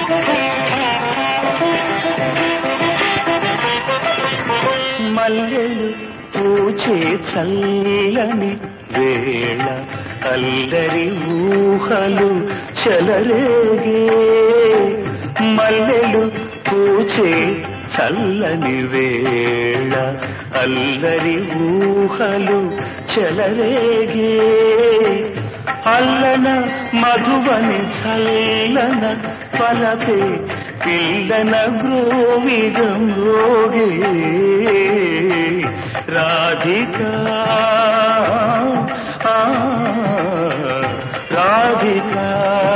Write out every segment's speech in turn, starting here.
మల్లెలు పూచే చల్లని వేళ అల్లరి ఊహలు చెలరేగే మల్లెలు పూచే చల్లని వేళ అల్లరి ఊహలు చెలరేగే అల్లన మధువని చల్లన పలపే పిల్లన గ్రోవిగం రోగే రాధికా ఆ, రాధికా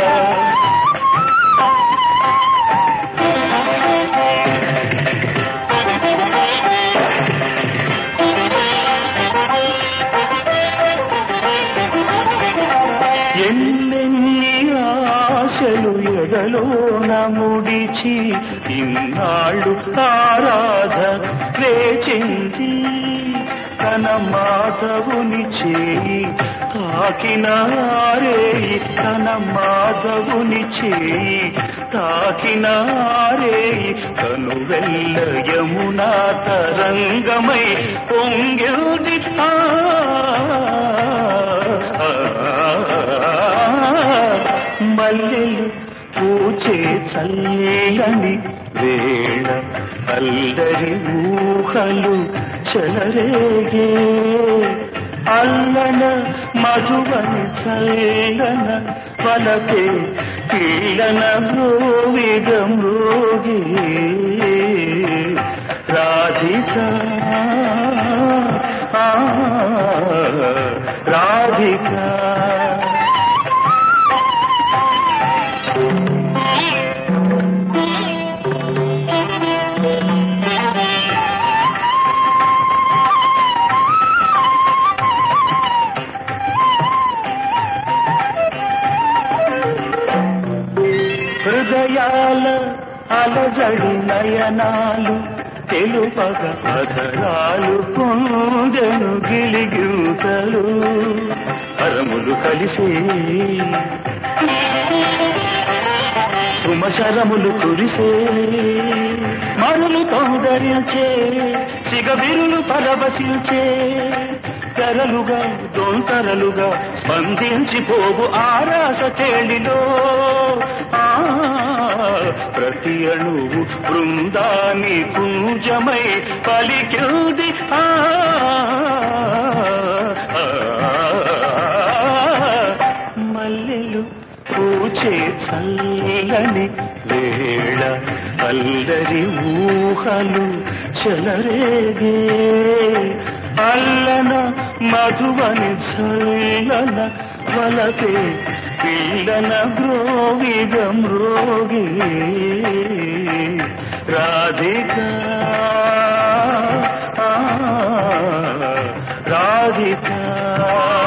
ఎన్నెన్ని ఆశలు ఎడలోన ముడిచి ఇన్నాళ్ళు ఆరాధ వేచింది తన మాధవుని చేయి తాకినారే తన మాధవుని చేయి తాకినారే తను వెళ్ళ యమునా తరంగమై పొంగిల్ది ఆ మల్లెలు పూచే చల్లని వేళ అల్లరి ఊహలు చెలరేగే అల్లన మధువని చల్లన వలకే పీలన మృవిగ మృగి రాధికా ఆ, రాధికా హృదయాల అలజడి నయనాలు తెలుపగ అధరాలు పొందెను గిలిగితలు పరములు కలిసే సుమశరములు కురిసే మరులు తౌదరించే సిగబిరులు పరవశించే తెరలుగా దొంతరలుగా స్పందించిపోవు ఆరాస తేలిలో ఆ ప్రతి అణువు బృందాని పూజమై పలికింది ఆ మల్లెలు పూచే చల్లని వేళ అల్లరి ఊహలు చెలరేగే అల్లన మధువని చల్లన వలకే పిల్లన బ్రోవిగ మ్రోగి రాధికా ఆ, రాధికా